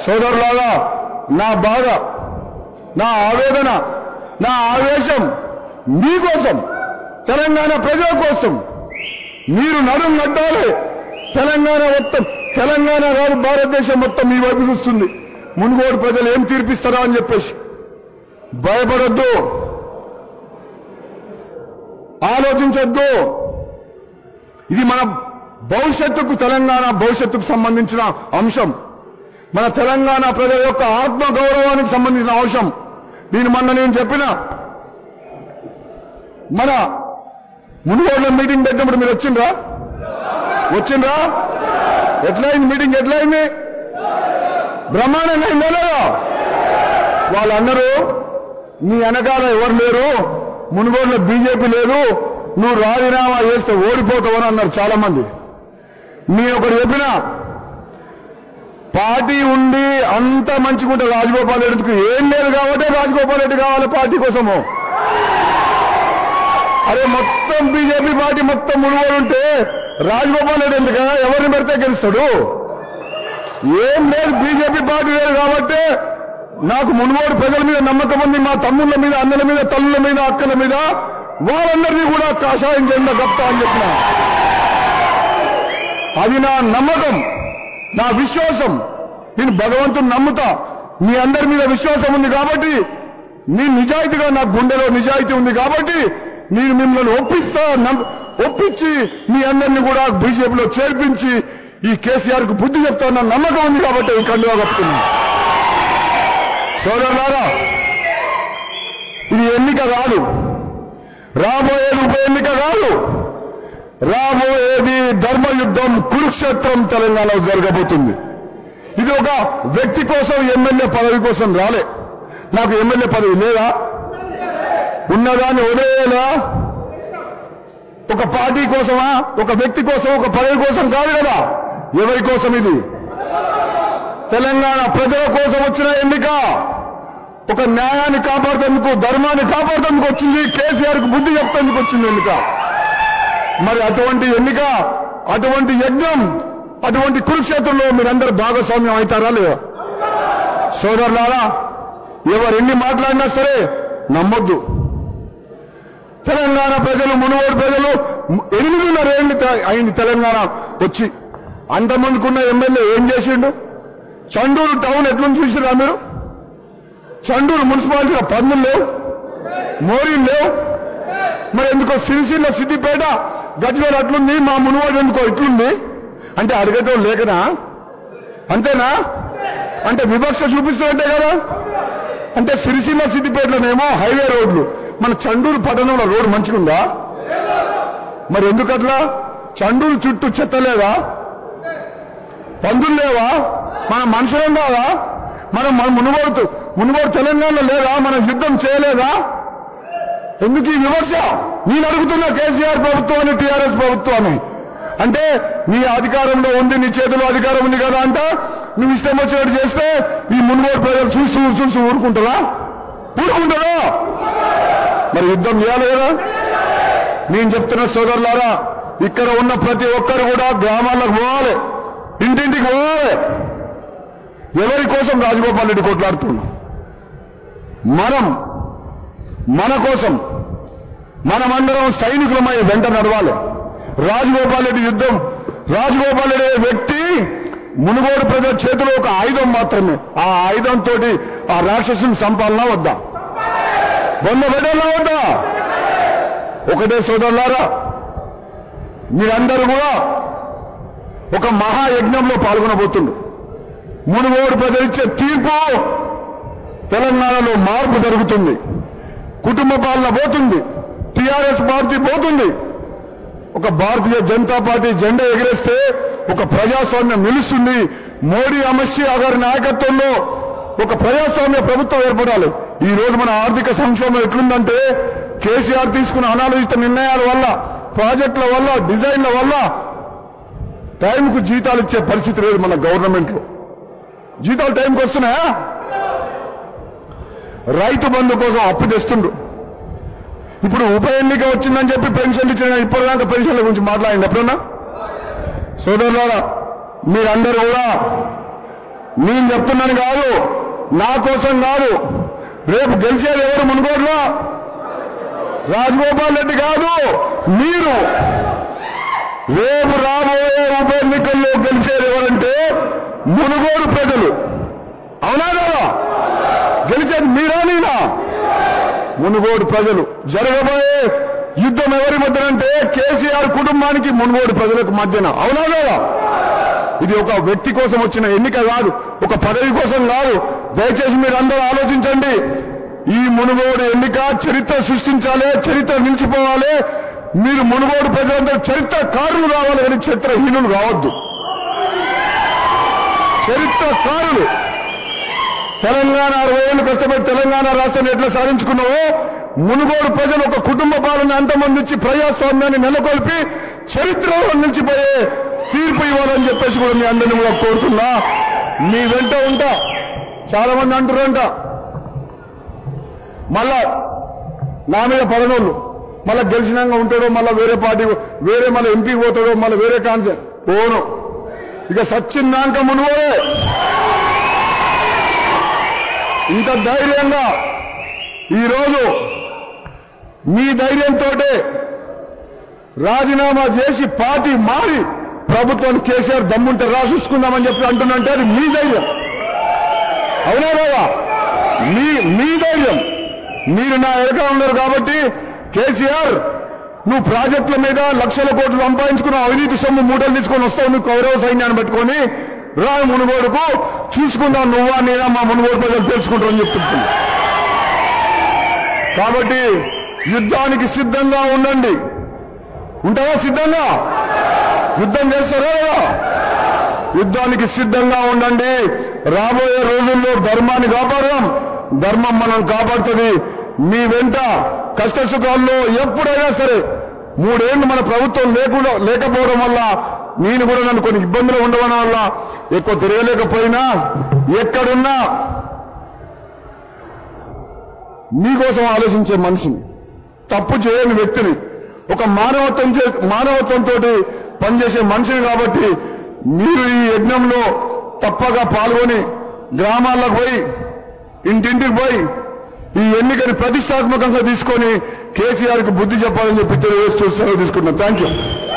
సోదరులాగా నా బాధ నా ఆవేదన నా ఆవేశం మీకోసం తెలంగాణ ప్రజల కోసం మీరు నడుం నడ్డాలి తెలంగాణ మొత్తం తెలంగాణ కాదు భారతదేశం మొత్తం మీ వైపు చూస్తుంది మునుగోడు ప్రజలు ఏం తీర్పిస్తారా అని చెప్పేసి భయపడొద్దు ఆలోచించొద్దు ఇది మన భవిష్యత్తుకు తెలంగాణ భవిష్యత్తుకు సంబంధించిన అంశం మన తెలంగాణ ప్రజల యొక్క ఆత్మ గౌరవానికి సంబంధించిన అంశం నేను మొన్న నేను చెప్పిన మన మునుగోడులో మీటింగ్ పెట్టినప్పుడు మీరు వచ్చిండ్రా వచ్చిండ్రా ఎట్లయింది మీటింగ్ ఎట్లయింది బ్రహ్మాండంగా అయిందా లేదా వాళ్ళందరూ నీ వెనకాల ఎవరు లేరు మునుగోడులో బీజేపీ లేదు నువ్వు రాజీనామా చేస్తే ఓడిపోతావని అన్నారు చాలా మంది నేను ఒకటి చెప్పిన పార్టీ ఉండి అంత మంచిగుంటే రాజగోపాల్ రెడ్డికి ఏం లేదు కాబట్టి రాజగోపాల్ రెడ్డి కావాలి పార్టీ కోసము అరే మొత్తం బీజేపీ పార్టీ మొత్తం మునుగోడు ఉంటే రాజగోపాల్ రెడ్డి ఎందుకు ఎవరిని పెడితే గెలుస్తాడు ఏం లేదు బీజేపీ పార్టీ లేదు కాబట్టి నాకు మునుగోడు ప్రజల మీద నమ్మకం ఉంది మా తమ్ముళ్ళ మీద అన్నల మీద తల్లుల మీద అక్కల మీద వాళ్ళందరినీ కూడా కాషాయం జెండా గప్తా అని చెప్పిన అది నా నమ్మకం నా విశ్వాసం నేను భగవంతుని నమ్ముతా మీ అందరి మీద విశ్వాసం ఉంది కాబట్టి మీ నిజాయితీగా నా గుండెలో నిజాయితీ ఉంది కాబట్టి నేను మిమ్మల్ని ఒప్పిస్తా నమ్- ఒప్పించి మీ అందరినీ కూడా బీజేపీలో చేర్పించి ఈ కేసీఆర్ కు బుద్ధి చెప్తాన్న నమ్మకం ఉంది కాబట్టి ఈ కండువా కప్పుతున్నా సోదరులారా ఇది ఎన్నిక కాదు రాబోయేది ఉప ఎన్నిక కాదు రాబోయేది ధర్మయుద్ధం కురుక్షేత్రం తెలంగాణలో జరగబోతుంది ఇది ఒక వ్యక్తి కోసం ఎమ్మెల్యే పదవి కోసం రాలే నాకు ఎమ్మెల్యే పదవి లేదా ఉన్నదాన్ని వదిలేలా ఒక పార్టీ కోసమా ఒక వ్యక్తి కోసం ఒక పదవి కోసం కాదు కదా ఎవరి కోసం ఇది తెలంగాణ ప్రజల కోసం వచ్చిన ఎన్నిక ఒక న్యాయాన్ని కాపాడుతందుకు ధర్మాన్ని కాపాడుతందుకు వచ్చింది కేసీఆర్ కు బుద్ధి చెప్తందుకు వచ్చింది ఎన్నిక మరి అటువంటి ఎన్నిక అటువంటి యజ్ఞం అటువంటి కురుక్షేత్రంలో మీరందరూ భాగస్వామ్యం అవుతారా లేదా సోదరులారా ఎవరు ఎన్ని మాట్లాడినా సరే నమ్మొద్దు తెలంగాణ ప్రజలు మునుగోడు ప్రజలు ఎనిమిదిన్నర ఏళ్ళు త- అయింది తెలంగాణ వచ్చి అంతమందికున్న ఎమ్మెల్యే ఏం చేసిండు చండూరు టౌన్ ఎట్లుంది చూసిరా మీరు చండూరు మున్సిపాలిటీలో పన్నులు లేవు మోరీలు లేవు మరి ఎందుకో సిరిసిల్ల సిద్దిపేట గజ్వేల్ అట్లుంది మా మునుగోడు ఎందుకో ఇట్లుంది అంటే అడిగేటో లేకనా అంతేనా అంటే వివక్ష చూపిస్తున్నట్టే కదా అంటే సిరిసిల్ల సిద్దిపేటలోనేమో హైవే రోడ్లు మన చండూరు పట్టణంలో రోడ్డు మంచిగుందా మరి ఎందుకట్లా చండూరు చుట్టూ చెత్త లేదా పందులు లేవా మన మనుషులం కాదా మనం మన మునుగోడు మునుగోడు తెలంగాణలో లేదా మనం యుద్ధం చేయలేదా ఎందుకు ఈ విమర్శ నేను అడుగుతున్నా కేసీఆర్ ప్రభుత్వాన్ని టీఆర్ఎస్ ప్రభుత్వాన్ని అంటే నీ అధికారంలో ఉంది నీ చేతిలో అధికారం ఉంది కదా అంట నువ్వు ఇష్టం వచ్చినట్టు చేస్తే ఈ మునుగోడు ప్రజలు చూస్తూ చూస్తూ ఊరుకుంటారా ఊరుకుంటారా మరి యుద్ధం చేయాలి కదా నేను చెప్తున్న సోదరులారా ఇక్కడ ఉన్న ప్రతి ఒక్కరు కూడా గ్రామాలకు పోవాలి ఇంటింటికి పోవాలి ఎవరి కోసం రాజగోపాల్ రెడ్డి కొట్లాడుతున్నాం మనం మన కోసం మనమందరం సైనికులమై వెంట నడవాలి రాజగోపాల్ రెడ్డి యుద్ధం రాజగోపాల్ రెడ్డి అనే వ్యక్తి మునుగోడు ప్రజల చేతిలో ఒక ఆయుధం మాత్రమే ఆ ఆయుధంతో ఆ రాక్షసుని సంపాలన వద్దా వంద పెట్టాలా వద్దా ఒకటే సోదరులారా మీరందరూ కూడా ఒక మహాయజ్ఞంలో పాల్గొనబోతుండ్రు మునుగోడు ప్రజలిచ్చే తీర్పు తెలంగాణలో మార్పు జరుగుతుంది కుటుంబ పాలన పోతుంది టిఆర్ఎస్ పార్టీ పోతుంది ఒక భారతీయ జనతా పార్టీ జెండా ఎగిరేస్తే ఒక ప్రజాస్వామ్యం నిలుస్తుంది మోడీ అమిత్ షా గారి నాయకత్వంలో ఒక ప్రజాస్వామ్య ప్రభుత్వం ఏర్పడాలి ఈ రోజు మన ఆర్థిక సంక్షోభం ఎట్లుందంటే కేసీఆర్ తీసుకున్న అనాలోచిత నిర్ణయాల వల్ల ప్రాజెక్టుల వల్ల డిజైన్ల వల్ల టైంకు జీతాలు ఇచ్చే పరిస్థితి లేదు మన గవర్నమెంట్ లో జీతాలు టైంకి వస్తున్నాయా రైతు బంధు కోసం అప్పు తెస్తుండ్రు ఇప్పుడు ఉప ఎన్నిక వచ్చిందని చెప్పి పెన్షన్లు ఇచ్చిన ఇప్పటిదాకా పెన్షన్ల గురించి మాట్లాడింది ఎప్పుడన్నా సోదరులారా మీరందరూ కూడా నేను చెప్తున్నాను కాదు నా కోసం కాదు రేపు గెలిచేది ఎవరు మునుగోడులో రాజగోపాల్ రెడ్డి కాదు మీరు రేపు రాబోయే ఉప ఎన్నికల్లో గెలిచేది ఎవరంటే మునుగోడు ప్రజలు అవునా కదా గెలిచేది మీరా నేనా మునుగోడు ప్రజలు జరగబోయే యుద్ధం ఎవరి మధ్యనంటే కేసీఆర్ కుటుంబానికి మునుగోడు ప్రజలకు మధ్యన అవునా కదా ఇది ఒక వ్యక్తి కోసం వచ్చిన ఎన్నిక కాదు ఒక పదవి కోసం కాదు దయచేసి మీరందరూ ఆలోచించండి ఈ మునుగోడు ఎన్నిక చరిత్ర సృష్టించాలి చరిత్ర నిలిచిపోవాలి మీరు మునుగోడు ప్రజలందరూ చరిత్రకారులు కావాలి కానీ చరిత్రహీనులు కావద్దు చరిత్రకారులు తెలంగాణ అరవై ఏళ్ళు కష్టపడి తెలంగాణ రాష్ట్రాన్ని ఎట్లా సాధించుకున్నావో మునుగోడు ప్రజలు ఒక కుటుంబ పాలన అంతమందించి ప్రజాస్వామ్యాన్ని నెలకొల్పి చరిత్రలో నిలిచిపోయే తీర్పు ఇవ్వాలని చెప్పేసి కూడా మీ అందరిని కూడా కోరుతున్నా మీ వెంట ఉంటా చాలా మంది అంటారంట మళ్ళా నా మీద పడనోళ్ళు మళ్ళా గెలిచినాక ఉంటాడో మళ్ళా వేరే పార్టీ వేరే మళ్ళీ ఎంపీకి పోతాడో మళ్ళీ వేరే కాన్సెప్ట్ పోను ఇక సచ్చిందాక మునుగోడే ఇంత ధైర్యంగా ఈరోజు మీ ధైర్యంతో రాజీనామా చేసి పార్టీ మారి ప్రభుత్వం కేసీఆర్ దమ్ముంటే రా చూసుకుందామని చెప్పి అంటున్నంటే అది మీ ధైర్యం అవునా బాబా మీ మీ ధైర్యం మీరు నా ఎరక ఉన్నారు కాబట్టి కేసీఆర్ నువ్వు ప్రాజెక్టుల మీద లక్షల కోట్లు సంపాదించుకున్న అవినీతి సొమ్ము మూటలు తీసుకొని వస్తావు నువ్వు కౌరవ సైన్యాన్ని పెట్టుకొని రా మునుగోడుకు చూసుకుందాం నువ్వా నేనా మా మునుగోడు ప్రజలు తెలుసుకుంటారని చెప్తున్నాను కాబట్టి యుద్ధానికి సిద్ధంగా ఉండండి ఉంటారా సిద్ధంగా యుద్ధం చేస్తారా లేదా? యుద్ధానికి సిద్ధంగా ఉండండి రాబోయే రోజుల్లో ధర్మాన్ని కాపాడదాం ధర్మం మనం కాపాడుతుంది మీ వెంట కష్ట సుఖాల్లో ఎప్పుడైనా సరే మూడేళ్లు మన ప్రభుత్వం లేకుండా లేకపోవడం వల్ల నేను కూడా నన్ను కొన్ని ఇబ్బందులు ఉండడం వల్ల ఎక్కువ తిరగలేకపోయినా ఎక్కడున్నా మీకోసం ఆలోచించే మనిషిని తప్పు చేయని వ్యక్తిని ఒక మానవత్వం చే మానవత్వంతో పనిచేసే మనిషిని కాబట్టి మీరు ఈ యజ్ఞంలో తప్పగా పాల్గొని గ్రామాలకు పోయి ఇంటింటికి పోయి ఈ ఎన్నికని ప్రతిష్టాత్మకంగా తీసుకొని కేసీఆర్ కి బుద్ధి చెప్పాలని చెప్పి తెలియజేస్తూ సెలవు తీసుకుంటున్నాను థ్యాంక్ యూ